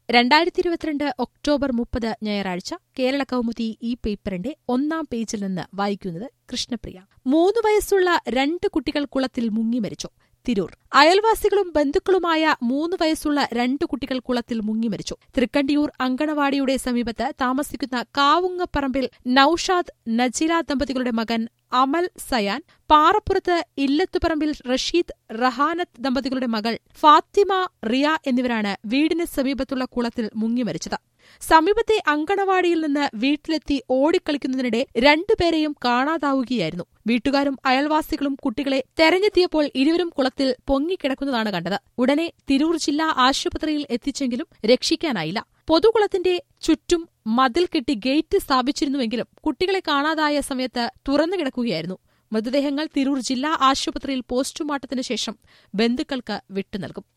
രണ്ടായിരത്തി ഇരുപത്തിരണ്ട് ഒക്ടോബർ മുപ്പത് ഞായറാഴ്ച കേരള കൗമുദി ഈ പേപ്പറിന്റെ ഒന്നാം പേജിൽ നിന്ന് വായിക്കുന്നത് കൃഷ്ണപ്രിയ മൂന്ന് വയസ്സുള്ള രണ്ട് കുട്ടികൾ കുളത്തിൽ മുങ്ങി മരിച്ചു തിരൂർ അയൽവാസികളും ബന്ധുക്കളുമായ മൂന്ന് വയസ്സുള്ള രണ്ട് കുട്ടികൾ കുളത്തിൽ മുങ്ങി മരിച്ചു തൃക്കണ്ടിയൂർ അങ്കണവാടിയുടെ സമീപത്ത് താമസിക്കുന്ന കാവുങ്ങപ്പറമ്പിൽ നൌഷാദ് നജില ദമ്പതികളുടെ മകൻ അമൽ സയാൻ പാറപ്പുറത്ത് ഇല്ലത്തുപറമ്പിൽ റഷീദ് റഹാനത്ത് ദമ്പതികളുടെ മകൾ ഫാത്തിമ റിയ എന്നിവരാണ് വീടിന് സമീപത്തുള്ള കുളത്തിൽ മുങ്ങി മരിച്ചത് സമീപത്തെ അങ്കണവാടിയിൽ നിന്ന് വീട്ടിലെത്തി ഓടിക്കളിക്കുന്നതിനിടെ രണ്ടുപേരെയും കാണാതാവുകയായിരുന്നു വീട്ടുകാരും അയൽവാസികളും കുട്ടികളെ തെരഞ്ഞെത്തിയപ്പോൾ ഇരുവരും കുളത്തിൽ പൊങ്ങിക്കിടക്കുന്നതാണ് കണ്ടത് ഉടനെ തിരൂർ ജില്ലാ ആശുപത്രിയിൽ എത്തിച്ചെങ്കിലും രക്ഷിക്കാനായില്ല പൊതുകുളത്തിന്റെ ചുറ്റും മതിൽ കെട്ടി ഗേറ്റ് സ്ഥാപിച്ചിരുന്നുവെങ്കിലും കുട്ടികളെ കാണാതായ സമയത്ത് തുറന്നു കിടക്കുകയായിരുന്നു മൃതദേഹങ്ങൾ തിരൂർ ജില്ലാ ആശുപത്രിയിൽ പോസ്റ്റ്മോർട്ടത്തിന് ശേഷം ബന്ധുക്കൾക്ക് വിട്ടുനൽകും